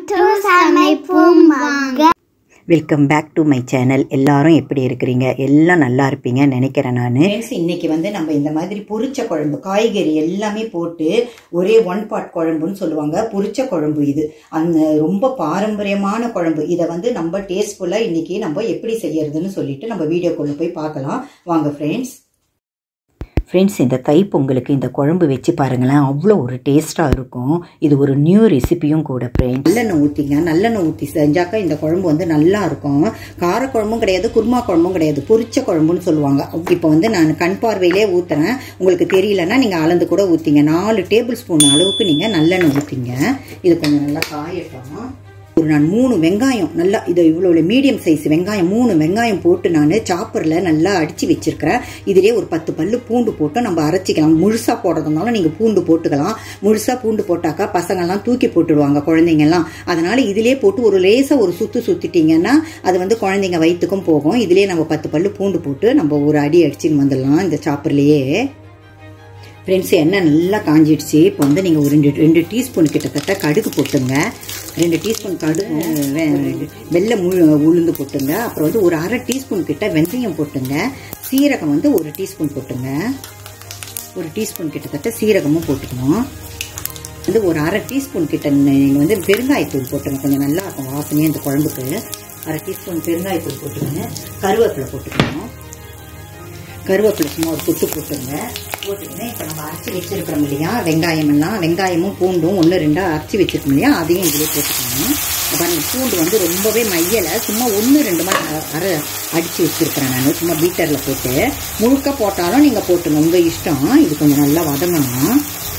to சமைப்போம் வாங்க welcome back to my channel எல்லாரும் எப்படி இருக்கிறீங்க எல்லாம் நல்லா இருப்பீங்கன்னு நினைக்கிறேன் நான் இன்னைக்கு வந்து நம்ம இந்த மாதிரி பொரிச்ச குழம்பு காய்கறி எல்லாமே போட்டு ஒரே ஒன் பாட் குழம்புன்னு சொல்லுவாங்க பொரிச்ச குழம்பு இது அந்த ரொம்ப பாரம்பரியமான குழம்பு இதை வந்து நம்ம டேஸ்ட்ஃபுல்லாக இன்னைக்கு நம்ம எப்படி செய்யறதுன்னு சொல்லிட்டு நம்ம வீடியோக்குள்ள போய் பார்க்கலாம் வாங்க ஃப்ரெண்ட்ஸ் ஃப்ரெண்ட்ஸ் இந்த தைப்பொங்கலுக்கு இந்த குழம்பு வச்சு பாருங்களேன் அவ்வளோ ஒரு டேஸ்ட்டாக இருக்கும் இது ஒரு நியூ ரெசிபியும் கூட ஃப்ரெண்ட்ஸ் நல்லெண்ணெய் ஊற்றிங்க நல்லெண்ணெய் ஊற்றி செஞ்சாக்கா இந்த குழம்பு வந்து நல்லா இருக்கும் காரக்குழம்பும் கிடையாது குருமா குழம்பும் கிடையாது பொரிச்ச குழம்புன்னு சொல்லுவாங்க இப்போ வந்து நான் கண் பார்வையிலே ஊற்றுறேன் உங்களுக்கு தெரியலன்னா நீங்கள் அளந்து கூட ஊற்றிங்க நாலு டேபிள் ஸ்பூன் அளவுக்கு நீங்கள் நல்லெண்ணெய் ஊற்றிங்க இது கொஞ்சம் நல்லா காயட்டும் ஒரு நான் மூணு வெங்காயம் நல்லா இது இவ்வளோ மீடியம் சைஸ் வெங்காயம் மூணு வெங்காயம் போட்டு நான் சாப்பரில் நல்லா அடித்து வச்சிருக்கிறேன் இதிலே ஒரு பத்து பல்லு பூண்டு போட்டு நம்ம அரைச்சிக்கலாம் முழுசாக போடுறதுனால நீங்கள் பூண்டு போட்டுக்கலாம் முழுசாக பூண்டு போட்டாக்கா பசங்கள்லாம் தூக்கி போட்டுடுவாங்க குழந்தைங்கெல்லாம் அதனால இதிலே போட்டு ஒரு லேசாக ஒரு சுற்று சுற்றிட்டிங்கன்னா அது வந்து குழந்தைங்க வயிற்றுக்கும் போகும் இதிலே நம்ம பத்து பல்லு பூண்டு போட்டு நம்ம ஒரு அடி அடிச்சுன்னு வந்துடலாம் இந்த சாப்பர்லேயே ஃப்ரெண்ட்ஸ் எண்ணெய் நல்லா காஞ்சிடுச்சு இப்போ வந்து நீங்கள் ஒரு ரெண்டு ரெண்டு டீஸ்பூன் கிட்டத்தட்ட கடுகு போட்டுங்க ரெண்டு டீஸ்பூன் கடுகு வெ- வெள்ளை முழு உளுந்து போட்டுங்க அப்புறம் வந்து ஒரு அரை டீஸ்பூன் கிட்ட வெந்தயம் போட்டுங்க சீரகம் வந்து ஒரு டீஸ்பூன் போட்டுங்க ஒரு டீஸ்பூன் கிட்டத்தட்ட சீரகமும் போட்டுக்கணும் வந்து ஒரு அரை டீஸ்பூன் கிட்ட நீங்கள் வந்து பெருங்காயத்தூள் போட்டுங்க கொஞ்சம் நல்லா இருக்கும் வாசனையாக இந்த குழம்புக்கு அரை டீஸ்பூன் பெருங்காயத்தூள் போட்டுக்கோங்க கருவேப்பிலை போட்டுக்கணும் கருவேப்பிலை சும்மா ஒரு கொத்து போட்டுங்க போட்டுக்கிட்டு இப்போ நம்ம அரைச்சி வச்சிருக்கிறோம் இல்லையா வெங்காயம் எல்லாம் வெங்காயமும் பூண்டும் ஒன்று ரெண்டாக அரைச்சி வச்சிருக்கோம் இல்லையா அதையும் இதிலே போட்டுக்கணும் இப்ப பாருங்க பூண்டு வந்து ரொம்பவே மையலை சும்மா ஒன்று ரெண்டு மாதிரி அரை அடித்து வச்சிருக்கிறேன் நான் சும்மா பீட்டரில் போட்டு முழுக்க போட்டாலும் நீங்கள் போட்டுங்க உங்கள் இஷ்டம் இது கொஞ்சம் நல்லா வதங்கணும்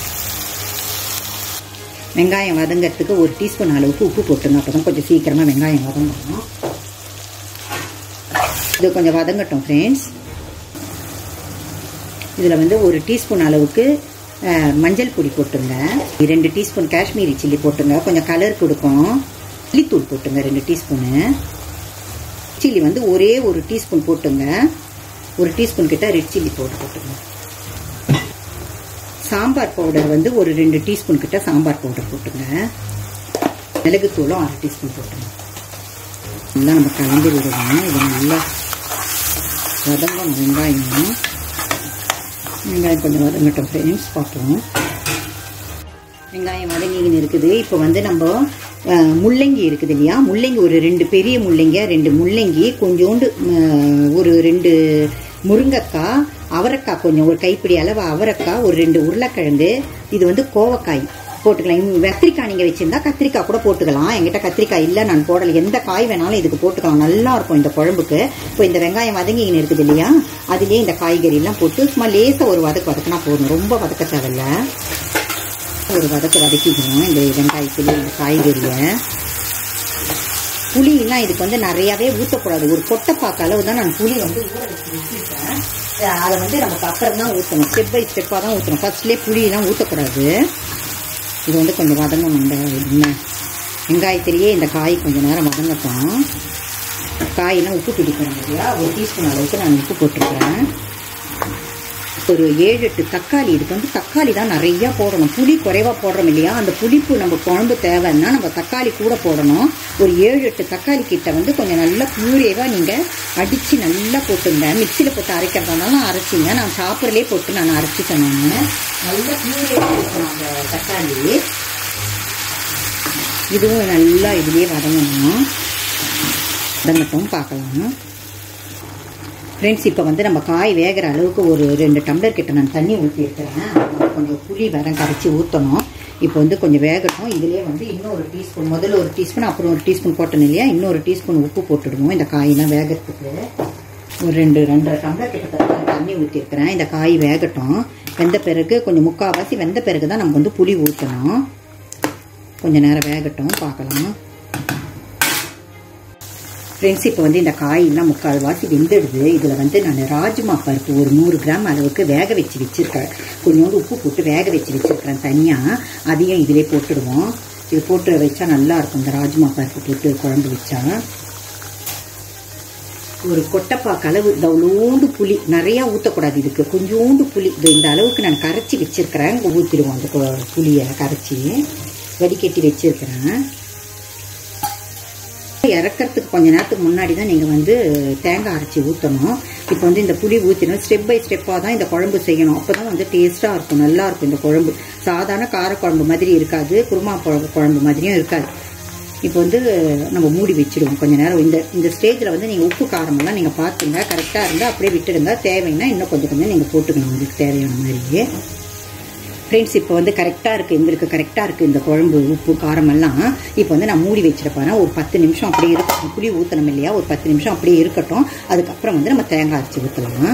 வெங்காயம் வதங்கிறதுக்கு ஒரு டீஸ்பூன் அளவுக்கு உப்பு போட்டுங்க அப்போ தான் கொஞ்சம் சீக்கிரமாக வெங்காயம் வதங்கணும் இது கொஞ்சம் வதங்கட்டும் ஃப்ரெண்ட்ஸ் இதில் வந்து ஒரு டீஸ்பூன் அளவுக்கு அஹ், மஞ்சள் பொடி போட்டுங்க ரெண்டு டீஸ்பூன் காஷ்மீரி சில்லி போட்டுங்க கொஞ்சம் கலர் கொடுக்கும் சில்லித்தூள் போட்டுங்க ரெண்டு டீஸ்பூனு சில்லி வந்து ஒரே ஒரு டீஸ்பூன் போட்டுங்க ஒரு டீஸ்பூன் கிட்ட ரெட் சில்லி பவுடர் போட்டுங்க சாம்பார் பவுடர் வந்து ஒரு ரெண்டு டீஸ்பூன் கிட்ட சாம்பார் பவுடர் போட்டுங்க மிளகுத்தூளும் அரை டீஸ்பூன் போட்டுங்க நல்லா நம்ம கலந்து விடுவோம் இது நல்லா வதங்கணும் வெங்காயம் வெங்காயம் கொஞ்சம் வதங்கட்டும் ஃப்ரெண்ட்ஸ் பார்ப்போம் வெங்காயம் வதங்கின்னு இருக்குது இப்போ வந்து நம்ம அஹ், முள்ளங்கி இருக்குது இல்லையா முள்ளங்கி ஒரு ரெண்டு பெரிய முள்ளங்கியா ரெண்டு முள்ளங்கி கொஞ்சோண்டு அஹ், ஒரு ரெண்டு முருங்கைக்காய் அவரைக்காய் கொஞ்சம் ஒரு கைப்பிடி அளவு அவரைக்காய் ஒரு ரெண்டு உருளைக்கிழங்கு இது வந்து கோவக்காய் போட்டுக்கலாம் இவங்க கத்திரிக்காய் நீங்கள் வச்சிருந்தா கத்திரிக்காய் கூட போட்டுக்கலாம் என்கிட்ட கத்திரிக்காய் இல்லை நான் போடலை எந்த காய் வேணாலும் இதுக்கு போட்டுக்கலாம் நல்லா இருக்கும் இந்த குழம்புக்கு இப்போ இந்த வெங்காயம் வதங்கின்னு இருக்குது இல்லையா அதுலேயே இந்த காய்கறி எல்லாம் போட்டு சும்மா லேசாக ஒரு வதக்கு வதக்கினா போதும் ரொம்ப வதக்க தேவையில்ல ஒரு வதக்கு வதக்கிக்கணும் இந்த வெங்காயத்துல இந்த காய்கறியை புளியெல்லாம் இதுக்கு வந்து நிறையாவே ஊற்றக்கூடாது ஒரு கொட்டைப்பாக்கு அளவு தான் நான் புளி வந்து ஊற வச்சு வச்சுருக்கேன் அதை வந்து நமக்கு அப்புறம் தான் ஊற்றணும் ஸ்டெப் பை ஸ்டெப்பாக தான் ஊற்றணும் ஃபர்ஸ்ட்லேயே புளியெல்லாம் ஊற்றக்கூடாது இது வந்து கொஞ்சம் வதங்கணும் இந்த என்ன வெங்காயத்திலேயே இந்த காய் கொஞ்சம் நேரம் வதங்கட்டும் காயெல்லாம் உப்பு பிடிக்கணும் இல்லையா ஒரு டீஸ்பூன் அளவுக்கு நான் உப்பு போட்டிருக்கிறேன் ஒரு ஏழு எட்டு தக்காளி இதுக்கு வந்து தக்காளி தான் நிறைய போடணும் புளி குறைவா போடுறோம் இல்லையா அந்த புளிப்பு நம்ம குழம்பு தேவைன்னா நம்ம தக்காளி கூட போடணும் ஒரு ஏழு எட்டு தக்காளி கிட்ட வந்து கொஞ்சம் நல்லா பியூரேவா நீங்க அடிச்சு நல்லா போட்டுங்க மிக்சியில போட்டு அரைக்கிறதுனால அரைச்சிங்க நான் சாப்பிட்றலே போட்டு நான் அரைச்சிட்டேன் நான் நல்லா பியூரேவா இருக்கணும் அந்த தக்காளி இதுவும் நல்லா இதுலயே வதங்கணும் வதங்கட்டும் பார்க்கலாம் ஃப்ரெண்ட்ஸ் இப்போ வந்து நம்ம காய் வேகிற அளவுக்கு ஒரு ரெண்டு டம்ளர் கிட்ட நான் தண்ணி ஊற்றிருக்கிறேன் கொஞ்சம் புளி வரம் கரைச்சி ஊற்றணும் இப்போ வந்து கொஞ்சம் வேகட்டும் இதுலேயே வந்து இன்னொரு டீஸ்பூன் முதல்ல ஒரு டீஸ்பூன் அப்புறம் ஒரு டீஸ்பூன் போட்டோம் இல்லையா இன்னொரு டீஸ்பூன் உப்பு போட்டுடுவோம் இந்த காயெல்லாம் வேகிறதுக்கு ஒரு ரெண்டு ரெண்டரை டம்ளர் கிட்டத்தட்ட நான் தண்ணி ஊற்றிருக்கிறேன் இந்த காய் வேகட்டும் வெந்த பிறகு கொஞ்சம் முக்கால்வாசி வெந்த பிறகு தான் நம்ம வந்து புளி ஊற்றணும் கொஞ்சம் நேரம் வேகட்டும் பார்க்கலாம் ஃப்ரெண்ட்ஸ் இப்போ வந்து இந்த காயெல்லாம் முக்கால்வாசி வெந்துடுது இதில் வந்து நான் ராஜ்மா பருப்பு ஒரு நூறு கிராம் அளவுக்கு வேக வச்சு வச்சுருக்கேன் கொஞ்சோண்டு உப்பு போட்டு வேக வச்சு வச்சுருக்கிறேன் தனியாக அதையும் இதிலே போட்டுடுவோம் இது போட்டு வச்சா நல்லா இருக்கும் இந்த ராஜ்மா பருப்பு போட்டு குழம்பு வச்சா ஒரு கொட்டைப்பா கலவு தவுளோண்டு புளி நிறையா ஊற்றக்கூடாது இதுக்கு கொஞ்சோண்டு புளி இது இந்த அளவுக்கு நான் கரைச்சி வச்சிருக்கிறேன் இங்கே ஊற்றிடுவோம் அந்த கொ- புளியை கரைச்சி வடிகட்டி வச்சிருக்கிறேன் இறக்கறதுக்கு கொஞ்ச நேரத்துக்கு முன்னாடி தான் நீங்கள் வந்து தேங்காய் அரைச்சி ஊற்றணும் இப்போ வந்து இந்த புளி ஊற்றினோம் ஸ்டெப் பை ஸ்டெப்பாக தான் இந்த குழம்பு செய்யணும் அப்போ தான் வந்து டேஸ்ட்டாக இருக்கும் நல்லா இருக்கும் இந்த குழம்பு சாதாரண காரக்குழம்பு மாதிரி இருக்காது குருமா குழம்பு குழம்பு மாதிரியும் இருக்காது இப்போ வந்து நம்ம மூடி வச்சிடுவோம் கொஞ்ச நேரம் இந்த இந்த ஸ்டேஜில் வந்து நீங்கள் உப்பு காரமெல்லாம் நீங்கள் பார்த்துங்க கரெக்டாக இருந்தால் அப்படியே விட்டுடுங்க தேவைன்னா இன்னும் கொஞ்சம் கொஞ்சம் நீங்கள் போட்டுக்கணும் உங்களுக்கு தேவையான மாதிரியே ஃப்ரெண்ட்ஸ் இப்போ வந்து கரெக்டாக இருக்குது எங்களுக்கு கரெக்டாக இருக்குது இந்த குழம்பு உப்பு காரமெல்லாம் இப்போ வந்து நான் மூடி வச்சிருப்பேன் ஒரு பத்து நிமிஷம் அப்படியே இருக்கட்டும் புளி ஊற்றணும் இல்லையா ஒரு பத்து நிமிஷம் அப்படியே இருக்கட்டும் அதுக்கப்புறம் வந்து நம்ம தேங்காய் அரைச்சி ஊற்றலாம்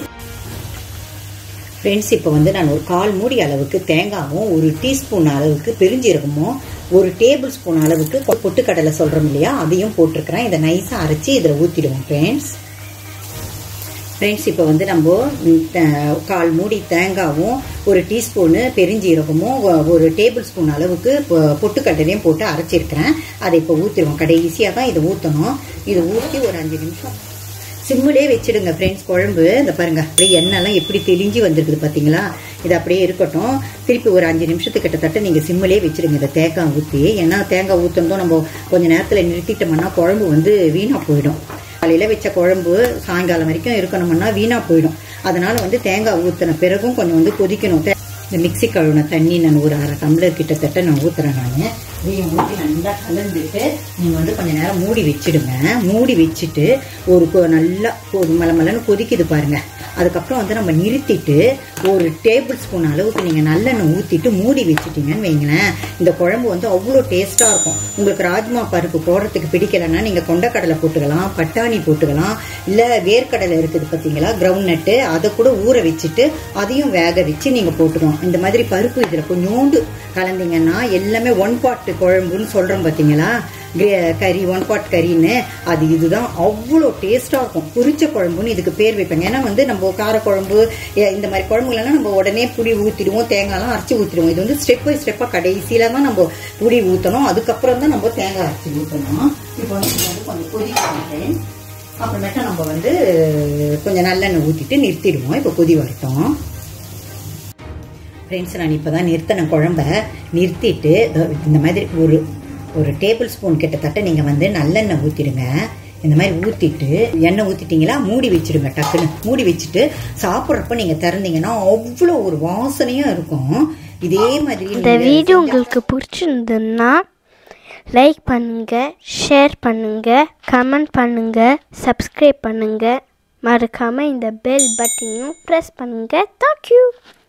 ஃப்ரெண்ட்ஸ் இப்போ வந்து நான் ஒரு கால் மூடி அளவுக்கு தேங்காயும் ஒரு டீஸ்பூன் அளவுக்கு பெருஞ்சீரகமும் ஒரு டேபிள் ஸ்பூன் அளவுக்கு பொட்டுக்கடலை சொல்கிறோம் இல்லையா அதையும் போட்டிருக்கிறேன் இதை நைஸாக அரைச்சி இதில் ஊற்றிடுவோம் ஃப்ரெண்ட்ஸ் ஃப்ரெண்ட்ஸ் இப்போ வந்து நம்ம கால் மூடி தேங்காவும் ஒரு டீஸ்பூனு பெருஞ்சீரகமும் ஒரு டேபிள் ஸ்பூன் அளவுக்கு பொட்டுக்கடலையும் போட்டு அரைச்சிருக்கிறேன் அதை இப்போ ஊற்றிடுவோம் கடைசியாக தான் இதை ஊற்றணும் இதை ஊற்றி ஒரு அஞ்சு நிமிஷம் சிம்மிலே வச்சிடுங்க ஃப்ரெண்ட்ஸ் குழம்பு இந்த பாருங்க அப்படியே எண்ணெய்லாம் எப்படி தெளிஞ்சு வந்திருக்குது பார்த்தீங்களா இது அப்படியே இருக்கட்டும் திருப்பி ஒரு அஞ்சு நிமிஷத்துக்கு கிட்டத்தட்ட நீங்கள் சிம்மிலே வச்சிடுங்க இந்த தேங்காய் ஊற்றி ஏன்னா தேங்காய் ஊற்றணும் நம்ம கொஞ்சம் நேரத்தில் நிறுத்திட்டோம்னா குழம்பு வந்து வீணாக போயிடும் காலையில் வச்ச குழம்பு சாயங்காலம் வரைக்கும் இருக்கணும்னா வீணாக போயிடும் அதனால வந்து தேங்காய் ஊற்றின பிறகும் கொஞ்சம் வந்து கொதிக்கணும் இந்த மிக்சி கழுவின தண்ணி நான் ஒரு அரை டம்ளர் கிட்டத்தட்ட நான் ஊற்றுறேன் நான் இதையும் ஊற்றி நல்லா கலந்துட்டு நீங்கள் வந்து கொஞ்சம் நேரம் மூடி வச்சிடுங்க மூடி வச்சுட்டு ஒரு நல்லா ஒரு மலை மலைன்னு கொதிக்குது பாருங்கள் அதுக்கப்புறம் வந்து நம்ம நிறுத்திட்டு ஒரு டேபிள் ஸ்பூன் அளவுக்கு நீங்கள் நல்லெண்ணெய் ஊற்றிட்டு மூடி வச்சுட்டீங்கன்னு வைங்களேன் இந்த குழம்பு வந்து அவ்வளோ டேஸ்ட்டாக இருக்கும் உங்களுக்கு ராஜ்மா பருப்பு போடுறதுக்கு பிடிக்கலைன்னா நீங்கள் கொண்டக்கடலை போட்டுக்கலாம் பட்டாணி போட்டுக்கலாம் இல்லை வேர்க்கடலை இருக்குது பார்த்தீங்களா கிரவுண்ட் நட்டு அதை கூட ஊற வச்சுட்டு அதையும் வேக வச்சு நீங்கள் போட்டுக்கலாம் இந்த மாதிரி பருப்பு இதில் கொஞ்சோண்டு கலந்தீங்கன்னா எல்லாமே ஒன் பாட்டு குழம்புன்னு சொல்கிறோம் பார்த்தீங்களா கறி ஒன் பாட் கறின்னு அது இதுதான் அவ்வளோ டேஸ்ட்டாக இருக்கும் புரிச்ச குழம்புன்னு இதுக்கு பேர் வைப்பாங்க ஏன்னா வந்து நம்ம காரக்குழம்பு இந்த மாதிரி குழம்புலலாம் நம்ம உடனே புளி ஊற்றிடுவோம் தேங்காய்லாம் அரைச்சி ஊற்றிடுவோம் இது வந்து ஸ்டெப் பை ஸ்டெப்பாக கடைசியில் தான் நம்ம புளி ஊற்றணும் அதுக்கப்புறம் தான் நம்ம தேங்காய் அரைச்சி ஊற்றணும் இப்போ வந்து கொஞ்சம் கொதிக்கிறேன் அப்புறமேட்டா நம்ம வந்து கொஞ்சம் நல்லெண்ணெய் ஊற்றிட்டு நிறுத்திடுவோம் இப்போ கொதி வரட்டும் ஃப்ரெண்ட்ஸ் நான் இப்போ தான் நிறுத்தின குழம்ப நிறுத்திட்டு இந்த மாதிரி ஒரு ஒரு டேபிள் ஸ்பூன் கிட்டத்தட்ட நீங்கள் வந்து நல்லெண்ணெய் ஊற்றிடுங்க இந்த மாதிரி ஊற்றிட்டு எண்ணெய் ஊற்றிட்டீங்களா மூடி வச்சிடுங்க டக்குன்னு மூடி வச்சுட்டு சாப்பிட்றப்ப நீங்கள் திறந்தீங்கன்னா அவ்வளோ ஒரு வாசனையாக இருக்கும் இதே மாதிரி இந்த வீடியோ உங்களுக்கு பிடிச்சிருந்ததுன்னா லைக் பண்ணுங்க ஷேர் பண்ணுங்க கமெண்ட் பண்ணுங்க சப்ஸ்கிரைப் பண்ணுங்க மறக்காம இந்த பெல் பட்டனையும் ப்ரெஸ் பண்ணுங்க தேங்க்யூ